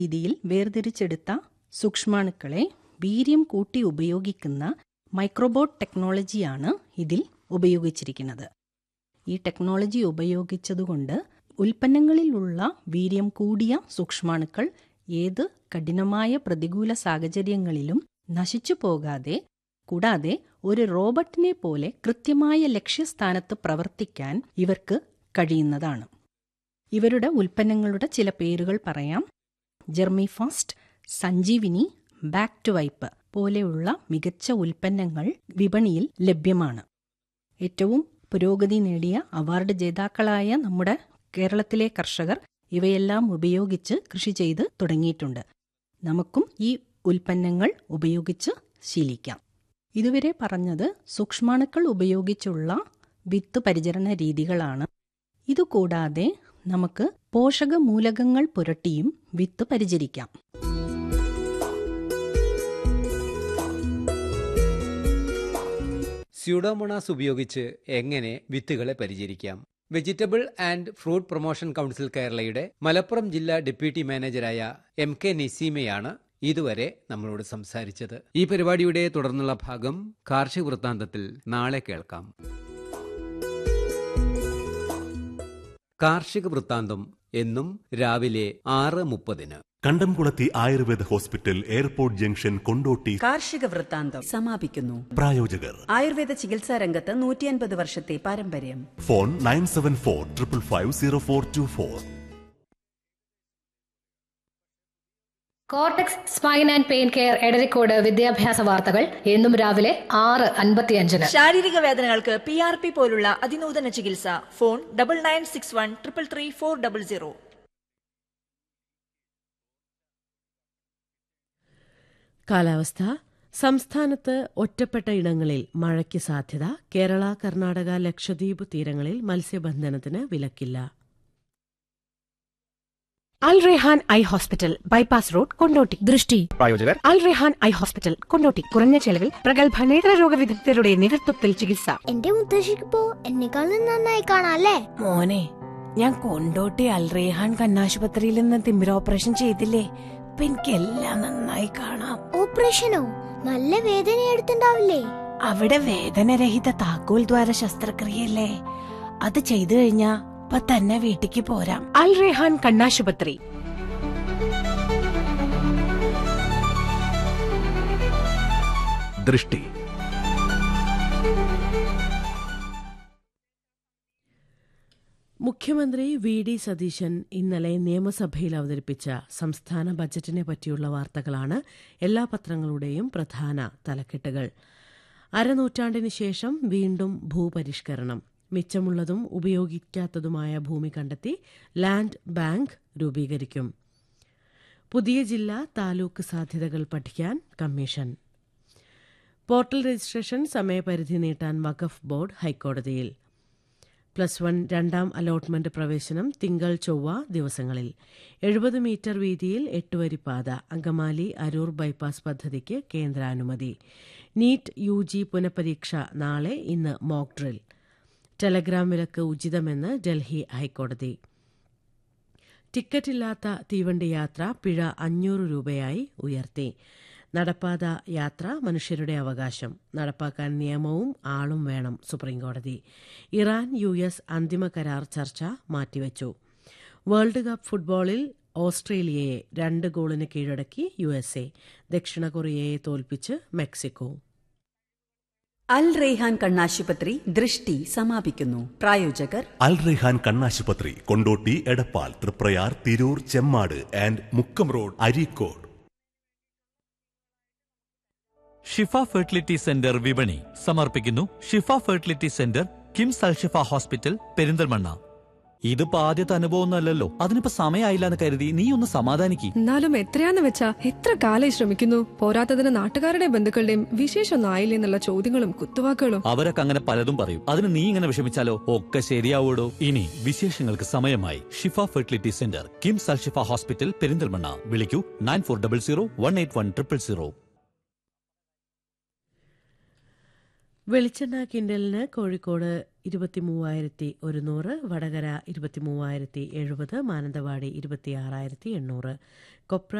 രീതിയിൽ വേർതിരിച്ചെടുത്ത സൂക്ഷ്മാണുക്കളെ വീര്യം കൂട്ടി ഉപയോഗിക്കുന്ന മൈക്രോബോട്ട് ടെക്നോളജിയാണ് ഇതിൽ ഉപയോഗിച്ചിരിക്കുന്നത് ഈ ടെക്നോളജി ഉപയോഗിച്ചതുകൊണ്ട് ഉൽപ്പന്നങ്ങളിലുള്ള വീര്യം കൂടിയ സൂക്ഷ്മാണുക്കൾ ഏത് കഠിനമായ പ്രതികൂല സാഹചര്യങ്ങളിലും നശിച്ചു പോകാതെ കൂടാതെ ഒരു റോബോട്ടിനെ പോലെ കൃത്യമായ ലക്ഷ്യസ്ഥാനത്ത് പ്രവർത്തിക്കാൻ ഇവർക്ക് കഴിയുന്നതാണ് ഇവരുടെ ഉൽപ്പന്നങ്ങളുടെ ചില പേരുകൾ പറയാം ജെർമി fast Sanjeevini back to wipe പോലെയുള്ള മികച്ച ഉൽപ്പന്നങ്ങൾ വിപണിയിൽ ലഭ്യമാണ് ഏറ്റവും പുരോഗതി നേടിയ അവാർഡ് ജേതാക്കളായ നമ്മുടെ കേരളത്തിലെ കർഷകർ ഇവയെല്ലാം ഉപയോഗിച്ച് കൃഷി ചെയ്ത് തുടങ്ങിയിട്ടുണ്ട് നമുക്കും ഈ ഉൽപ്പന്നങ്ങൾ ഉപയോഗിച്ച് ശീലിക്കാം ഇതുവരെ പറഞ്ഞത് സൂക്ഷ്മാണുക്കൾ ഉപയോഗിച്ചുള്ള വിത്ത് പരിചരണ രീതികളാണ് ഇതുകൂടാതെ നമുക്ക് പോഷക മൂലകങ്ങൾ പുരട്ടിയും വിത്ത് പരിചരിക്കാം സ്യൂഡോമോണാസ് ഉപയോഗിച്ച് എങ്ങനെ വിത്തുകളെ പരിചരിക്കാം vegetable and fruit promotion council കേരളയുടെ മലപ്പുറം ജില്ലാ ഡെപ്യൂട്ടി മാനേജരായ എം കെ നിസീമയാണ് ഇതുവരെ നമ്മളോട് സംസാരിച്ചത് ഈ പരിപാടിയുടെ തുടർന്നുള്ള ഭാഗം കാർഷിക വൃത്താന്തത്തിൽ നാളെ കേൾക്കാം കാർഷിക വൃത്താന്തം എന്നും രാവിലെ ആറ് മുപ്പതിന് Kandamkulathi Ayurveda hospital airport junction Kondotty കാർഷിക വൃത്താന്തം സമാപിക്കുന്നു പ്രായോജകർ ആയുർവേദ ചികിത്സാ രംഗത്ത് നൂറ്റിയൻപത് വർഷത്തെ പാരമ്പര്യം phone nine seven four triple five zero four two four cortex spine and pain care Edarikode വിദ്യാഭ്യാസ വാർത്തകൾ എന്നും രാവിലെ ആറ് അൻപത്തിയഞ്ചിന് ശാരീരിക വേദനകൾക്ക് പി ആർ പി പോലുള്ള അതിനൂതന ചികിത്സ phone double nine six one triple three four double zero കാലാവസ്ഥ സംസ്ഥാനത്ത് ഒറ്റപ്പെട്ട ഇടങ്ങളിൽ മഴയ്ക്ക് സാധ്യത കേരള കർണാടക ലക്ഷദ്വീപ് തീരങ്ങളിൽ മത്സ്യബന്ധനത്തിന് വിലക്കില്ല Al Rehan eye hospital bypass road Kondotty ദൃഷ്ടി പ്രായോജകർ അൽ റെഹാൻ ഐ ഹോസ്പിറ്റൽ കൊണ്ടോട്ടി കുറഞ്ഞ ചെലവിൽ പ്രഗത്ഭ നേത്രരോഗ വിദഗ്ധരുടെ നേതൃത്വത്തിൽ ചികിത്സ എന്റെ മുത്തശ്ശിക്കിപ്പോ എന്നെക്കാളും നന്നായി കാണാല്ലേ മോനെ ഞാൻ കൊണ്ടോട്ടി അൽ റെഹാൻ കണ്ണാശുപത്രിയിൽ നിന്ന് തിമിര ഓപ്പറേഷൻ ചെയ്തില്ലേ ഇപ്പൊ എനിക്ക് എല്ലാം നന്നായി കാണാം ഓപ്പറേഷനോ നല്ല വേദന എടുത്തിണ്ടാവില്ലേ അവിടെ വേദനരഹിത താക്കോൽ ദ്വാര ശസ്ത്രക്രിയല്ലേ അത് ചെയ്തു കഴിഞ്ഞാ ഇപ്പൊ തന്നെ വീട്ടിക്ക് പോരാം അൽ റെഹാൻ കണ്ണാശുപത്രി ദൃഷ്ടി മുഖ്യമന്ത്രി വി ഡി സതീശൻ ഇന്നലെ നിയമസഭയിൽ അവതരിപ്പിച്ച സംസ്ഥാന ബജറ്റിനെ പറ്റിയുള്ള വാർത്തകളാണ് എല്ലാ പത്രങ്ങളുടെയും പ്രധാന തലക്കെട്ടുകൾ അരനൂറ്റാണ്ടിന് ശേഷം വീണ്ടും ഭൂപരിഷ്കരണം മിച്ചമുള്ളതും ഉപയോഗിക്കാത്തതുമായ ഭൂമി കണ്ടെത്തി ലാൻഡ് ബാങ്ക് രൂപീകരിക്കും പുതിയ ജില്ലാ താലൂക്ക് സാധ്യതകൾ പഠിക്കാൻ കമ്മീഷൻ പോർട്ടൽ രജിസ്ട്രേഷൻ സമയപരിധി നീട്ടാൻ വഖഫ് ബോർഡ് ഹൈക്കോടതിയിൽ പ്ലസ് വൺ രണ്ടാം അലോട്ട്മെന്റ് പ്രവേശനം തിങ്കൾ ചൊവ്വ ദിവസങ്ങളിൽ എഴുപത് മീറ്റർ വീതിയിൽ എട്ടുവരി പാത അങ്കമാലി അരൂർ ബൈപ്പാസ് പദ്ധതിക്ക് കേന്ദ്രാനുമതി നീറ്റ് യു ജി പുനഃപരീക്ഷ നാളെ ഇന്ന് മോക്ക് ഡ്രിൽ ടെലഗ്രാം വിലക്ക് ഉചിതമെന്ന് ഡൽഹി ഹൈക്കോടതി ടിക്കറ്റില്ലാത്ത തീവണ്ടി യാത്ര പിഴ അഞ്ഞൂറ് രൂപയായി ഉയർത്തി നടപ്പാത യാത്ര മനുഷ്യരുടെ അവകാശം നടപ്പാക്കാൻ നിയമവും ആളും വേണം സുപ്രീംകോടതി ഇറാൻ യു എസ് അന്തിമ കരാർ ചർച്ച മാറ്റിവച്ചു വേൾഡ് കപ്പ് ഫുട്ബോളിൽ ഓസ്ട്രേലിയയെ രണ്ട് ഗോളിന് കീഴടക്കി യു എസ് എ ദക്ഷിണ കൊറിയയെ തോൽപ്പിച്ച് മെക്സിക്കോ അൽ റെയ്ഹാൻ കണ്ണാശുപത്രി ദൃഷ്ടി സമാപിക്കുന്നു പ്രായോജകർ അൽ റെഹാൻ കണ്ണാശുപത്രി Kondotty Edappal Triprayar Tirur Chemmad and Mukkam road Areekode Shifa fertility center വിപണി സമർപ്പിക്കുന്നു Shifa fertility center KIMS Alshifa hospital Perinthalmanna ഇതിപ്പോ ആദ്യത്തെ അനുഭവമൊന്നുമല്ലല്ലോ അതിനിപ്പോ സമയമായില്ല എന്ന് കരുതി നീ ഒന്ന് സമാധാനിക്ക് എന്നാലും എത്രയാന്ന് വെച്ചാ എത്ര കാലായി ശ്രമിക്കുന്നു പോരാത്തതിന് നാട്ടുകാരുടെ ബന്ധുക്കളുടെയും വിശേഷമൊന്നും ആയില്ലേ എന്നുള്ള ചോദ്യങ്ങളും കുത്തുവാക്കുകളും അവരൊക്കെ അങ്ങനെ പലതും പറയും അതിന് നീ ഇങ്ങനെ വിഷമിച്ചാലോ ഒക്കെ ശരിയാവൂടോ ഇനി വിശേഷങ്ങൾക്ക് സമയമായി Shifa fertility center KIMS Alshifa hospital Perinthalmanna വിളിക്കൂ nine four double zero one eight one triple zero വെളിച്ചെണ്ണ കിൻഡലിന് കോഴിക്കോട് ഇരുപത്തിമൂവായിരത്തി ഒരുന്നൂറ് വടകര ഇരുപത്തിമൂവായിരത്തി എഴുപത് മാനന്തവാടി ഇരുപത്തിയാറായിരത്തി എണ്ണൂറ് കൊപ്ര